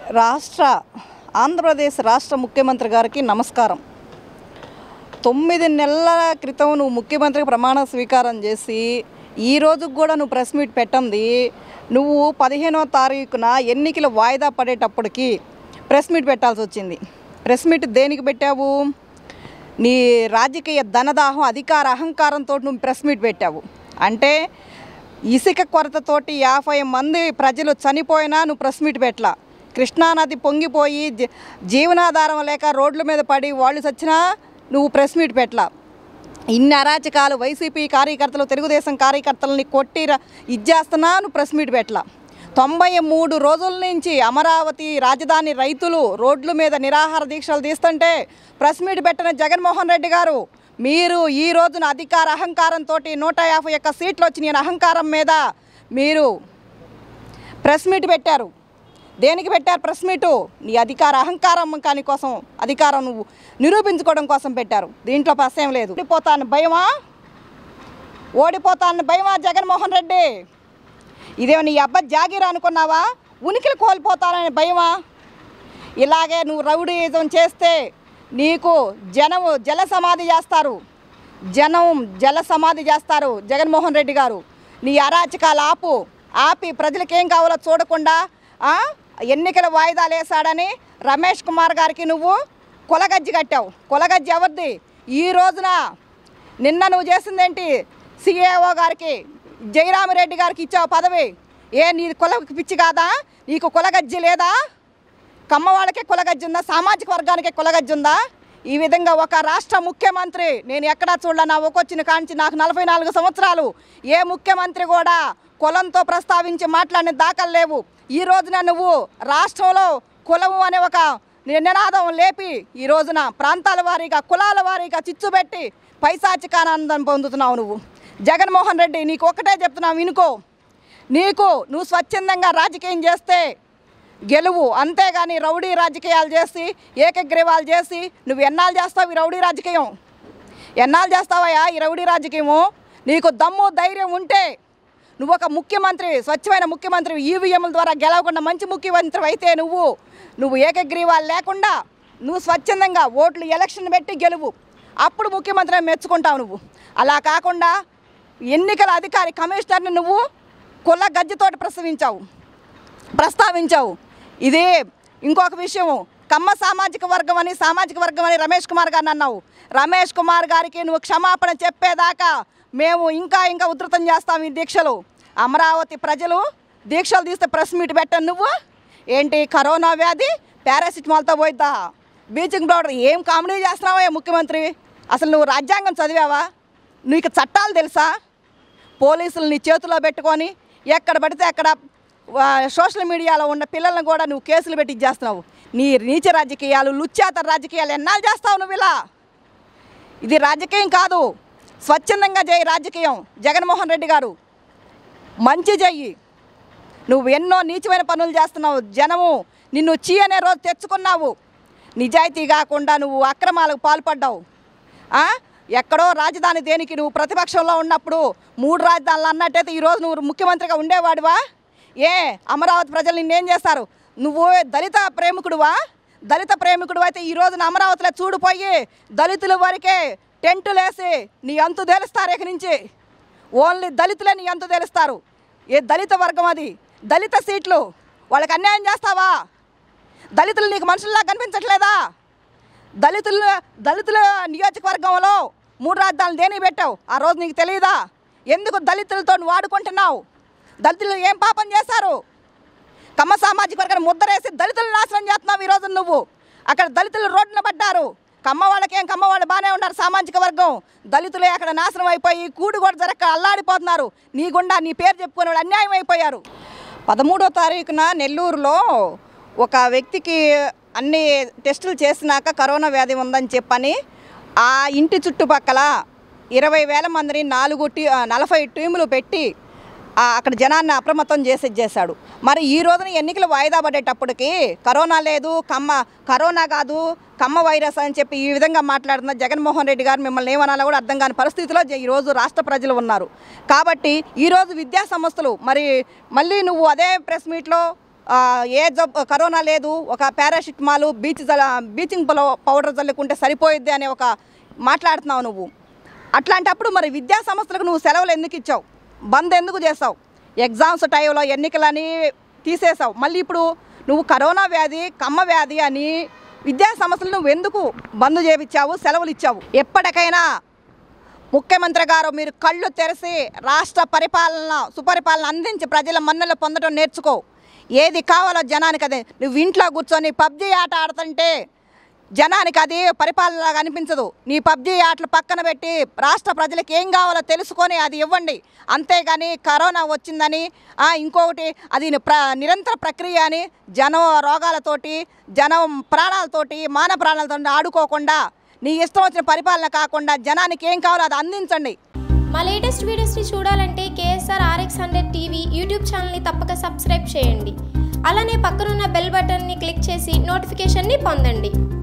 రాష్ట్ర ఆంధ్రప్రదేశ్ రాష్ట్ర ముఖ్యమంత్రి గారికి నమస్కారం తొమ్మిది నెలల క్రితం నువ్వు ముఖ్యమంత్రి ప్రమాణ స్వీకారం చేసి ఈ రోజుకు కూడా నువ్వు ప్రెస్ మీట్ పెట్టండి నువ్వు పదిహేనవ తారీఖున ఎన్నికలు వాయిదా పడేటప్పటికి ప్రెస్ మీట్ పెట్టాల్సి వచ్చింది ప్రెస్ మీట్ దేనికి పెట్టావు నీ రాజకీయ ధనదాహం అధికార అహంకారంతో నువ్వు ప్రెస్ మీట్ పెట్టావు అంటే ఇసుక కొరతతోటి యాభై మంది ప్రజలు చనిపోయినా నువ్వు ప్రెస్ మీట్ పెట్టలా కృష్ణానది పొంగిపోయి జీ- జీవనాధారం లేక రోడ్ల మీద పడి వాళ్ళు చచ్చినా నువ్వు ప్రెస్ మీట్ పెట్టలా ఇన్ని అరాచకాలు వైసీపీ కార్యకర్తలు తెలుగుదేశం కార్యకర్తలని కొట్టి ర- ఇచ్చేస్తున్నా నువ్వు ప్రెస్ మీట్ పెట్టలా తొంభై మూడు రోజుల నుంచి అమరావతి రాజధాని రైతులు రోడ్ల మీద నిరాహార దీక్షలు తీస్తుంటే ప్రెస్ మీట్ పెట్టిన జగన్మోహన్ రెడ్డి గారు మీరు ఈ రోజున అధికార అహంకారంతో నూట యాభై ఒక్క సీట్లు వచ్చిన అహంకారం మీద మీరు ప్రెస్ మీట్ పెట్టారు దేనికి పెట్టారు ప్రెస్ మీటు నీ అధికార అహంకారం కాని కోసం అధికారం నువ్వు నిరూపించుకోవడం కోసం పెట్టారు దీంట్లో ప్రశ్న లేదు ఓడిపోతాను భయమా ఓడిపోతాను భయమా జగన్మోహన్ రెడ్డి ఇదేమో నీ అబ్బ జాగీర్ అనుకున్నావా ఉనికిలు కోల్పోతానని భయమా ఇలాగే నువ్వు రౌడీయిజం చేస్తే నీకు జనము జల సమాధి చేస్తారు జనం జల సమాధి చేస్తారు జగన్మోహన్ రెడ్డి గారు నీ అరాచకాలు ఆపు ఆపి ప్రజలకు ఏం కావాలో చూడకుండా ఆ, ఎన్నికల వాయిదాలు వేశాడని రమేష్ కుమార్ గారికి నువ్వు కొలగజ్జి కట్టావు కొలగజ్జి ఎవరిది ఈ రోజున నిన్న నువ్వు చేసిందేంటి సిఏఓ గారికి జయరామిరెడ్డి గారికి ఇచ్చావు పదవి ఏ నీ కుల పిచ్చి కాదా నీకు కులగజ్జి లేదా కమ్మ వాళ్ళకే కులగజ్జి ఉందా సామాజిక వర్గానికే కులగజ్జి ఉందా ఈ విధంగా ఒక రాష్ట్ర ముఖ్యమంత్రి నేను ఎక్కడా చూడలే నా ఒక్కొచ్చిన కాంచి నాకు నలభై నాలుగు సంవత్సరాలు ఏ ముఖ్యమంత్రి కూడా కులంతో ప్రస్తావించి మాట్లాడిన దాఖలు లేవు ఈ రోజున నువ్వు రాష్ట్రంలో కులము అనే ఒక నినాదం లేపి ఈ రోజున ప్రాంతాల వారీగా కులాల వారీగా చిచ్చు పెట్టి పైశాచికానందం పొందుతున్నావు నువ్వు జగన్మోహన్ రెడ్డి నీకు ఒకటే చెప్తున్నావు వినుకో నీకు నువ్వు స్వచ్ఛందంగా రాజకీయం చేస్తే గెలువు అంతేగాని రౌడీ రాజకీయాలు చేసి ఏకగ్రీవాలు చేసి నువ్వు ఎన్నాళ్ళు చేస్తావు ఈ రౌడీ రాజకీయం ఎన్నాళ్ళు చేస్తావయ్యా ఈ రౌడీ రాజకీయము నీకు దమ్ము ధైర్యం ఉంటే నువ్వు ఒక ముఖ్యమంత్రి స్వచ్ఛమైన ముఖ్యమంత్రి ఈవీఎంల ద్వారా గెలవకుండా మంచి ముఖ్యమంత్రి అయితే నువ్వు నువ్వు ఏకగ్రీవాలు లేకుండా నువ్వు స్వచ్ఛందంగా ఓట్లు ఎలక్షన్ పెట్టి గెలువు అప్పుడు ముఖ్యమంత్రి మెచ్చుకుంటావు నువ్వు అలా కాకుండా ఎన్నికల అధికారి కమిషనర్ని నువ్వు కుల గజ్జితోటి ప్రసవించావు ప్రస్తావించావు ఇది ఇంకొక విషయం కమ్మ సామాజిక వర్గం అని సామాజిక వర్గం అని రమేష్ కుమార్ గారిని అన్నావు రమేష్ కుమార్ గారికి నువ్వు క్షమాపణ చెప్పేదాకా మేము ఇంకా ఇంకా ఉధృతం చేస్తాం ఈ దీక్షలు అమరావతి ప్రజలు దీక్షలు తీస్తే ప్రెస్ మీట్ పెట్టను నువ్వు ఏంటి కరోనా వ్యాధి పారాసిటమాల్తో పోయిద్దా బీచింగ్ పౌడర్ ఏం కామెడీ చేస్తున్నావా ముఖ్యమంత్రి అసలు నువ్వు రాజ్యాంగం చదివావా నీకు చట్టాలు తెలుసా పోలీసులు నీ చేతిలో పెట్టుకొని ఎక్కడ పడితే అక్కడ వా- సోషల్ మీడియాలో ఉన్న పిల్లల్ని కూడా నువ్వు కేసులు పెట్టి ఇచ్చేస్తున్నావు నీ నీచ రాజకీయాలు లుచ్చాత రాజకీయాలు ఎన్నాళ్ళు చేస్తావు నువ్వు ఇలా ఇది రాజకీయం కాదు స్వచ్ఛందంగా చేయి రాజకీయం జగన్మోహన్ రెడ్డి గారు మంచి చెయ్యి నువ్వు ఎన్నో నీచమైన పనులు చేస్తున్నావు జనము నిన్ను చీ అనే రోజు తెచ్చుకున్నావు నిజాయితీ కాకుండా నువ్వు అక్రమాలకు పాల్పడ్డావు ఆ? ఎక్కడో రాజధాని దేనికి నువ్వు ప్రతిపక్షంలో ఉన్నప్పుడు మూడు రాజధానులు అన్నట్టయితే ఈరోజు నువ్వు ముఖ్యమంత్రిగా ఉండేవాడివా ఏ అమరావతి ప్రజలు నిన్నేం చేస్తారు నువ్వు దళిత ప్రేమికుడువా దళిత ప్రేమికుడు అయితే ఈ రోజున అమరావతిలో చూడిపోయి దళితుల వరకే టెంటులు వేసి నీ అంతు తేలుస్తారు ఇక నుంచి ఓన్లీ దళితులే నీ అంతు తెలుస్తారు ఏ దళిత వర్గం అది దళిత సీట్లు వాళ్ళకి అన్యాయం చేస్తావా దళితులు నీకు మనుషుల్లా కనిపించట్లేదా దళితులు దళితుల నియోజకవర్గంలో మూడు రాజధానులు దేనికి పెట్టావు ఆ రోజు నీకు తెలియదా ఎందుకు దళితులతో నువ్వు వాడుకుంటున్నావు దళితులు ఏం పాపం చేశారు కమ్మ సామాజిక వర్గాన్ని ముద్దరేసి దళితులను నాశనం చేస్తున్నావు ఈరోజు నువ్వు అక్కడ దళితులు రోడ్డున పడ్డారు కమ్మ వాళ్ళకేం కమ్మ వాళ్ళు బాగానే ఉన్నారు సామాజిక వర్గం దళితులే అక్కడ నాశనం అయిపోయి కూడు కూడా జరగక అల్లాడిపోతున్నారు నీ గుండా నీ పేరు చెప్పుకునే వాళ్ళు అన్యాయం అయిపోయారు పదమూడో తారీఖున నెల్లూరులో ఒక వ్యక్తికి అన్ని టెస్టులు చేసినాక కరోనా వ్యాధి ఉందని చెప్పని ఆ ఇంటి చుట్టుపక్కల ఇరవై వేల మందిని నాలుగు టీ ఆ, నలభై టీములు పెట్టి ఆ, అక్కడ జనాన్ని అప్రమత్తం చేసి చేశాడు మరి ఈ రోజున ఎన్నికలు వాయిదా పడేటప్పటికి కరోనా లేదు కమ్మ కరోనా కాదు కమ్మ వైరస్ అని చెప్పి ఈ విధంగా మాట్లాడుతున్న జగన్మోహన్ రెడ్డి గారు మిమ్మల్ని ఏమనాలో కూడా అర్థం కాని పరిస్థితిలో జ- ఈరోజు రాష్ట్ర ప్రజలు ఉన్నారు కాబట్టి ఈరోజు విద్యా సంస్థలు మరి మళ్ళీ నువ్వు అదే ప్రెస్ మీట్లో ఆ, ఏ జబ్ కరోనా లేదు ఒక పారాసిటమాల్ బీచ్ జల బీచింగ్ పౌ- పౌడర్ చల్లుకుంటే సరిపోయిద్ది అనే ఒక మాట్లాడుతున్నావు నువ్వు అట్లాంటప్పుడు మరి విద్యా సంస్థలకు నువ్వు సెలవులు ఎందుకు ఇచ్చావు బంద్ ఎందుకు చేసావు ఎగ్జామ్స్ టైంలో ఎన్నికలని తీసేసావు మళ్ళీ ఇప్పుడు నువ్వు కరోనా వ్యాధి కమ్మ వ్యాధి అని విద్యా సంస్థలు నువ్వు ఎందుకు బంద్ చేయించావు సెలవులు ఇచ్చావు ఎప్పటికైనా ముఖ్యమంత్రి గారు మీరు కళ్ళు తెరిచి రాష్ట్ర పరిపాలన సుపరిపాలన అందించి ప్రజల మన్నలు పొందడం నేర్చుకో ఏది కావాలో జనానికి అదే నువ్వు ఇంట్లో కూర్చొని పబ్జీ ఆట ఆడుతుంటే జనానికి అది పరిపాలనలాగా అనిపించదు నీ పబ్జీ ఆటలు పక్కన పెట్టి రాష్ట్ర ప్రజలకు ఏం కావాలో తెలుసుకొని అది ఇవ్వండి అంతేగాని కరోనా వచ్చిందని ఆ, ఇంకొకటి అది ప్ర నిరంతర ప్రక్రియ అని జనం రోగాలతోటి జనం ప్రాణాలతోటి మాన ప్రాణాలతో ఆడుకోకుండా నీ ఇష్టం వచ్చిన పరిపాలన కాకుండా జనానికి ఏం కావాలో అది అందించండి మా లేటెస్ట్ వీడియోస్ని చూడాలంటే KSR RX hundred TV YouTube ఛానల్ని తప్పక సబ్స్క్రైబ్ చేయండి అలానే పక్కనున్న బెల్ బటన్ని క్లిక్ చేసి నోటిఫికేషన్ని పొందండి